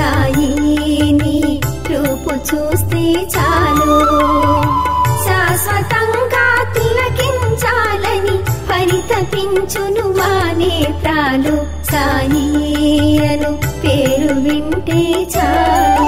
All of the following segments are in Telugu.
సాయి నీ రూపు చూస్తే చాలు శాశ్వతంగా తిలకించాలని పరితపించును మా నేత్రాలు సాయి అను పేరు వింటే చాలు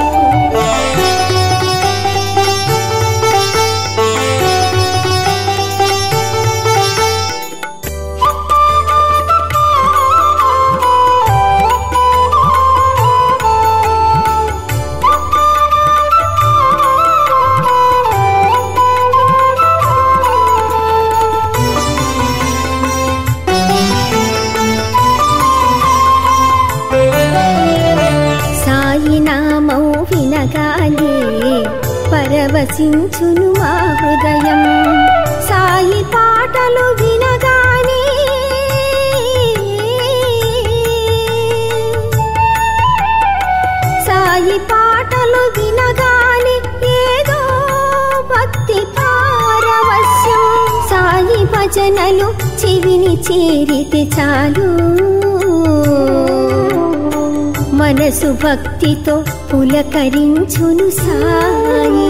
సాయి నామం వినగానే పరవశించును మా హృదయం సాయి పాటలు వినగానే సాయి పాటలు వినగానే ఏదో భక్తి పారవశ్యం సాయి భజనలు చెవిని చేరితే చాలు మనసు భక్తితో పులకరించును సాయి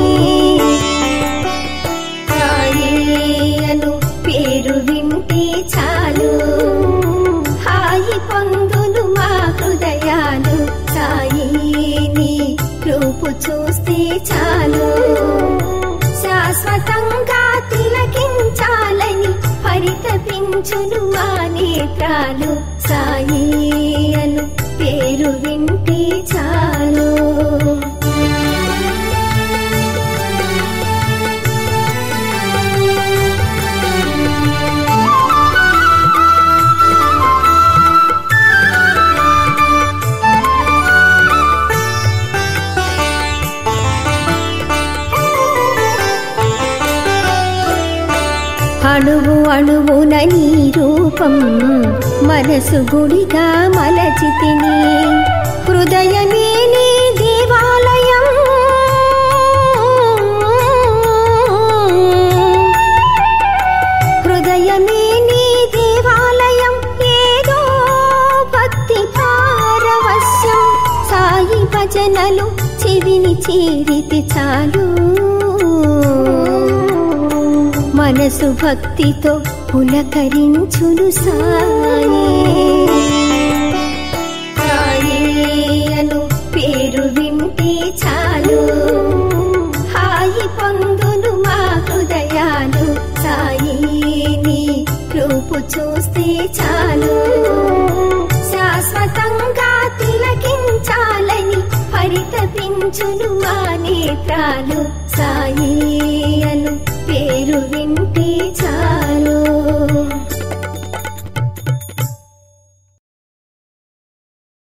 సాయి అను పేరు వింటే చాలు హాయి పొందును మా హృదయాలు సాయి నీ రూపు చూస్తే చాలు శాశ్వతంగా తిలకించాలని పరితపించును మా నేత్రాలు సాయి అను పేరు వింటే చాలు అణువు అణువున నీ రూపం మనసు గుడిగా మలచితిని హృదయమే నీ దేవాలయం హృదయమే నీ దేవాలయం ఏదో భక్తి పారవశ్యం సాయి భజనలు చెవిని చేరితే చాలు మనసు భక్తితో పులకరించును సాయి సాయి అను పేరు వింటే చాలు హాయి పొందును మా హృదయాలు సాయి నీ రూపు చూస్తే చాలు శాశ్వతంగా తిలకించాలని పరితపించును మా నేత్రాలు సాయి అను పేరు వింటే చాలు